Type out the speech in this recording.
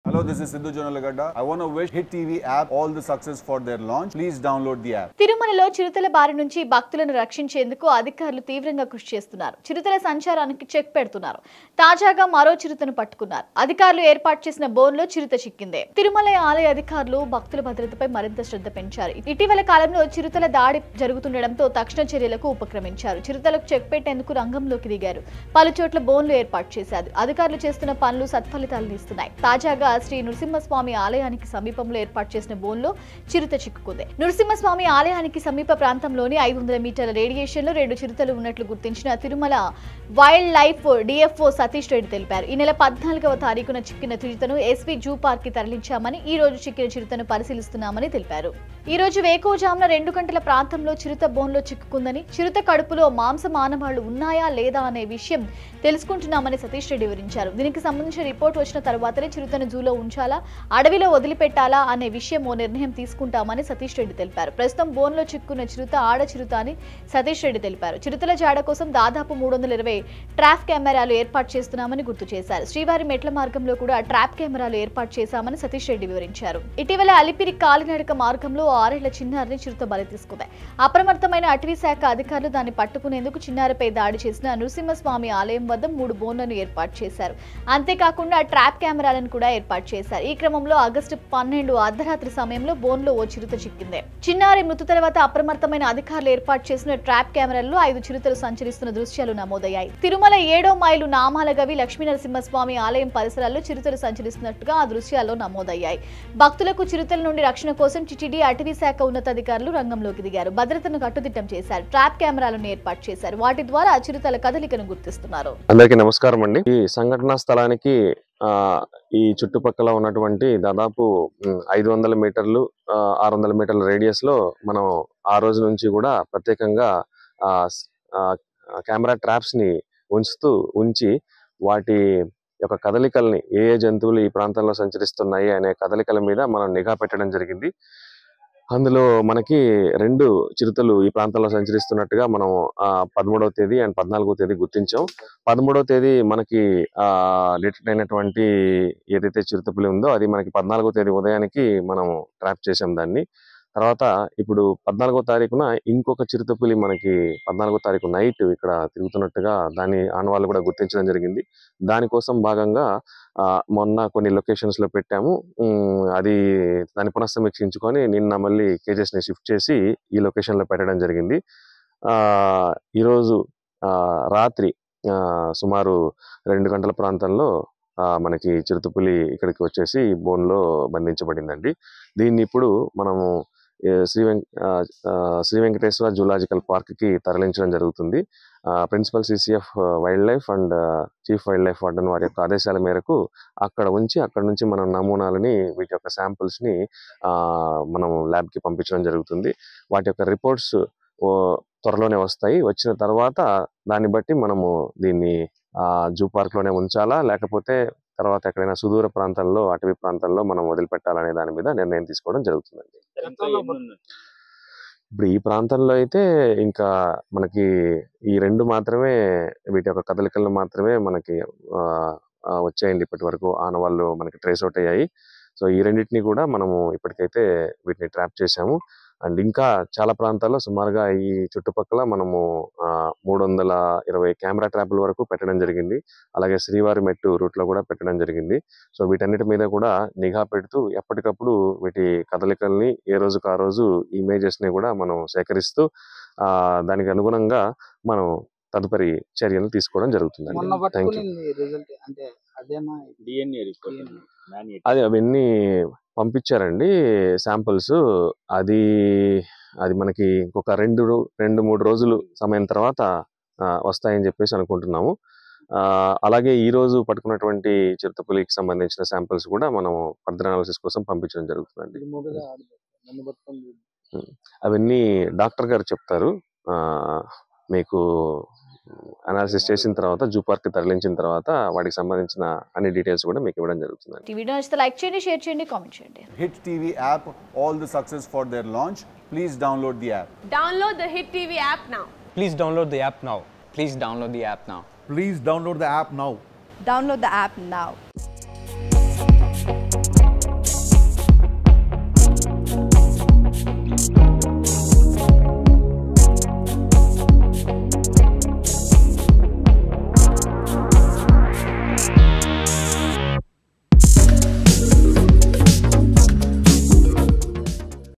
Hello, this is Sidhu Jonalagada. I want to wish Hit TV app all the success for their launch. Please download the app. తిరుమలలో చిరుతల బారి నుంచి భక్తులను రక్షించేందుకు అధికారులు తీవ్రంగా కృషి చేస్తున్నారు చిరుతల సంచారానికి చెక్ పెడుతున్నారు తాజాగా మరో చిరుతను పట్టుకున్నారు అధికారులు ఏర్పాటు చేసిన బోన్లో చిరుత చిక్కిందే తిరుమల ఆలయ అధికారులు భక్తుల భద్రతపై మరింత శ్రద్ధ పెంచారు ఇటీవల కాలంలో చిరుతల దాడి జరుగుతుండటంతో తక్షణ చర్యలకు ఉపక్రమించారు చిరుతలకు చెక్ పెట్టేందుకు రంగంలోకి దిగారు పలు చోట్ల బోన్లు ఏర్పాటు చేశారు అధికారులు చేస్తున్న పనులు సత్ఫలితాలను ఇస్తున్నాయి తాజాగా శ్రీ నృసింహస్వామి ఆలయానికి సమీపంలో ఏర్పాటు చేసిన బోన్లో చిరుత చిక్కుకుంది నృసింహస్వామి ఆలయానికి సమీప ప్రాంతంలోని ఐదు వందల మీటర్ల రేడియేషన్ లో రెండు చిరుతలు ఉన్నట్లు గుర్తించిన Tirumala wildlife DFO Satish Reddy తెలిపారు ఈ నెల పద్నాలుగవ తారీఖున చిక్కిన చిరుతను ఎస్వి జూ పార్క్ కి తరలించామని ఈ రోజు చిక్కిన చిరుతను పరిశీలిస్తున్నామని తెలిపారు ఈ రోజు వేకోజామున రెండు గంటల ప్రాంతంలో చిరుత బోన్లో చిక్కుకుందని చిరుత కడుపులో మాంస మానవాళ్లు ఉన్నాయా లేదా అనే విషయం తెలుసుకుంటున్నామని సతీష్ రెడ్డి వివరించారు దీనికి సంబంధించిన రిపోర్ట్ వచ్చిన తర్వాతనే చిరుతను జూలో ఉంచాలా అడవిలో వదిలిపెట్టాలా అనే విషయం ఓ నిర్ణయం తీసుకుంటామని సతీష్ రెడ్డి తెలిపారు ప్రస్తుతం బోన్లో చిక్కున్న చిరుత ఆడ చిరుత అని సతీష్ రెడ్డి తెలిపారు చిరుతల జాడ కోసం దాదాపు మూడు వందల ఇరవై ట్రాప్ కెమెరాలు ఏర్పాటు చేస్తున్నామని గుర్తు చేశారు శ్రీవారి మెట్ల మార్గంలో కూడా ట్రాప్ కెమెరాలు ఏర్పాటు చేశామని సతీష్ రెడ్డి వివరించారు ఇటీవల అలిపిరి కాలినడక మార్గంలో ఓ ఆరేళ్ల చిన్నారిని చిరుత బలి తీసుకుంది అప్రమత్తమైన అటవీ శాఖ అధికారులు దాన్ని పట్టుకునేందుకు చిన్నారిపై దాడి చేసిన నృసింహస్వామి ఆలయం వద్ద మూడు బోన్లను ఏర్పాటు చేశారు అంతేకాకుండా ట్రాప్ కెమెరాలను కూడా ఏర్పాటు చేశారు ఈ క్రమంలో ఆగస్టు పన్నెండు అర్ధరాత్రి సమయంలో బోన్లో ఓ చిరుత చిక్కింది చిన్నారి మృతి తర్వాత అప్రమత్తమైన అధికారులు ఏర్పాటు చేసిన ట్రాప్ కెమెరాల్లో ఐదు చిరుతలు సంచరిస్తున్న దృశ్యాలు నమోదయ్యాయి తిరుమల ఏడో మైలు నామాల గవి లక్ష్మీనరసింహస్వామి ఆలయం పరిసరాల్లో చిరుతలు సంచరిస్తున్నట్టుగా ఆ దృశ్యాల్లో నమోదయ్యాయి భక్తులకు చిరుతల నుండి రక్షణ కోసం టిటిడి అటవీ శాఖ ఉన్నతాధికారులు రంగంలోకి దిగారు భద్రతను కట్టుదిట్టం చేశారు ట్రాప్ కెమెరాలను ఏర్పాటు చేశారు వాటి ద్వారా చిరుతల కదలికను గుర్తిస్తున్నారు అందరికీ నమస్కారం అండి ఈ సంఘటనా స్థలానికి ఆ ఈ చుట్టుపక్కల ఉన్నటువంటి దాదాపు ఐదు వందల మీటర్లు ఆరు వందల మీటర్ల రేడియస్ లో మనం ఆ రోజు నుంచి కూడా ప్రత్యేకంగా ఆ స్- ఆ కెమెరా ట్రాప్స్ ని ఉంచుతూ ఉంచి వాటి యొక్క కదలికల్ని ఏ ఏ జంతువులు ఈ ప్రాంతంలో సంచరిస్తున్నాయి అనే కదలికల మీద మనం నిఘా పెట్టడం జరిగింది అందులో మనకి రెండు చిరుతలు ఈ ప్రాంతంలో సంచరిస్తున్నట్టుగా మనం ఆ పదమూడవ తేదీ అండ్ పద్నాలుగో తేదీ గుర్తించాం పదమూడవ తేదీ మనకి ఆ డిటెక్ట్ అయినటువంటి ఏదైతే చిరుతపులి ఉందో అది మనకి పద్నాలుగో తేదీ ఉదయానికి మనం ట్రాప్ చేసాం దాన్ని తర్వాత ఇప్పుడు పద్నాలుగో తారీఖున ఇంకొక చిరుతపులి మనకి పద్నాలుగో తారీఖు నైట్ ఇక్కడ తిరుగుతున్నట్టుగా దాని ఆనవాళ్ళు కూడా గుర్తించడం జరిగింది దానికోసం భాగంగా ఆ, మొన్న కొన్ని లొకేషన్స్ లో పెట్టాము ఉమ్, అది దాన్ని పునఃసమీక్షించుకొని నిన్న మళ్ళీ కేజెస్ ని షిఫ్ట్ చేసి ఈ లొకేషన్ లో పెట్టడం జరిగింది ఆ ఈరోజు ఆ, రాత్రి ఆ, సుమారు రెండు గంటల ప్రాంతంలో ఆ, మనకి చిరుతపులి ఇక్కడికి వచ్చేసి బోన్ లో బంధించబడిందండి దీన్ని ఇప్పుడు మనము ఏ, శ్రీ వెంక ఆ, ఆ, శ్రీ వెంకటేశ్వర జూలాజికల్ పార్క్ కి తరలించడం జరుగుతుంది principal CCF wildlife and chief wildlife warden వారి యొక్క ఆదేశాల మేరకు అక్కడ ఉంచి అక్కడ నుంచి మనం నమూనాలని వీటి యొక్క శాంపుల్స్ ని ఆ, మనం ల్యాబ్ కి పంపించడం జరుగుతుంది వాటి యొక్క రిపోర్ట్స్ త్వరలోనే వస్తాయి వచ్చిన తర్వాత దాన్ని బట్టి మనము దీన్ని ఆ జూ పార్క్ లోనే ఉంచాలా లేకపోతే తర్వాత ఎక్కడైనా సుదూర ప్రాంతాల్లో అటవీ ప్రాంతాల్లో మనం వదిలిపెట్టాలనే దాని మీద నిర్ణయం తీసుకోవడం జరుగుతుందండి ఇప్పుడు ఈ ప్రాంతంలో అయితే ఇంకా మనకి ఈ రెండు మాత్రమే వీటి యొక్క కదలికలు మాత్రమే మనకి ఆ, ఆ, వచ్చాయండి ఇప్పటి వరకు ఆనవాళ్ళు మనకి ట్రేస్ అవుట్ అయ్యాయి సో ఈ రెండింటిని కూడా మనము ఇప్పటికైతే వీటిని ట్రాప్ చేసాము అండ్ ఇంకా చాలా ప్రాంతాల్లో సుమారుగా ఈ చుట్టుపక్కల మనము మూడు వందల ఇరవై కెమెరా ట్రాప్ల వరకు పెట్టడం జరిగింది అలాగే శ్రీవారి మెట్టు రూట్ లో కూడా పెట్టడం జరిగింది సో వీటన్నిటి మీద కూడా నిఘా పెడుతూ ఎప్పటికప్పుడు వీటి కదలికల్ని ఏ రోజుకు ఆ రోజు ఇమేజెస్ ని కూడా మనం సేకరిస్తూ ఆ దానికి అనుగుణంగా మనం తదుపరి చర్యలు తీసుకోవడం మొన్న జరుగుతుందండి థ్యాంక్ యూ పట్టుకునింది రిజల్ట్ అంటే అదేనా డిఎన్ఏ రిపోర్ట్ DNA. మాన్యువల్ అది అవన్నీ పంపించారండి శాంపిల్స్ అది అది మనకి ఇంకొక రెండు రో- రెండు మూడు రోజులు సమయం తర్వాత ఆ, వస్తాయని చెప్పేసి అనుకుంటున్నాము ఆ, అలాగే ఈ రోజు పట్టుకున్నటువంటి చిరుతపులికి సంబంధించిన శాంపిల్స్ కూడా మనం ఫర్దర్ అనాలిసిస్ కోసం పంపించడం జరుగుతుందండి ఇది మొగదా ఆడదా నన్ను పట్టుకుంది అవన్నీ డాక్టర్ గారు చెప్తారు ఆ, మీకు అనాలిసిస్ చేసిన తర్వాత జూ పార్క్ తరలించిన తర్వాత వాటికి సంబంధించిన అన్ని డీటెయిల్స్ కూడా మీకు ఇవ్వడం జరుగుతుందండి ఈ వీడియో నచ్చితే లైక్ చేయండి షేర్ చేయండి కామెంట్ చేయండి Hit TV app all the success for their launch. Please download the app. Download the Hit TV app now. Please download the app now. Please download the app now. Please download the app now. Download the app now.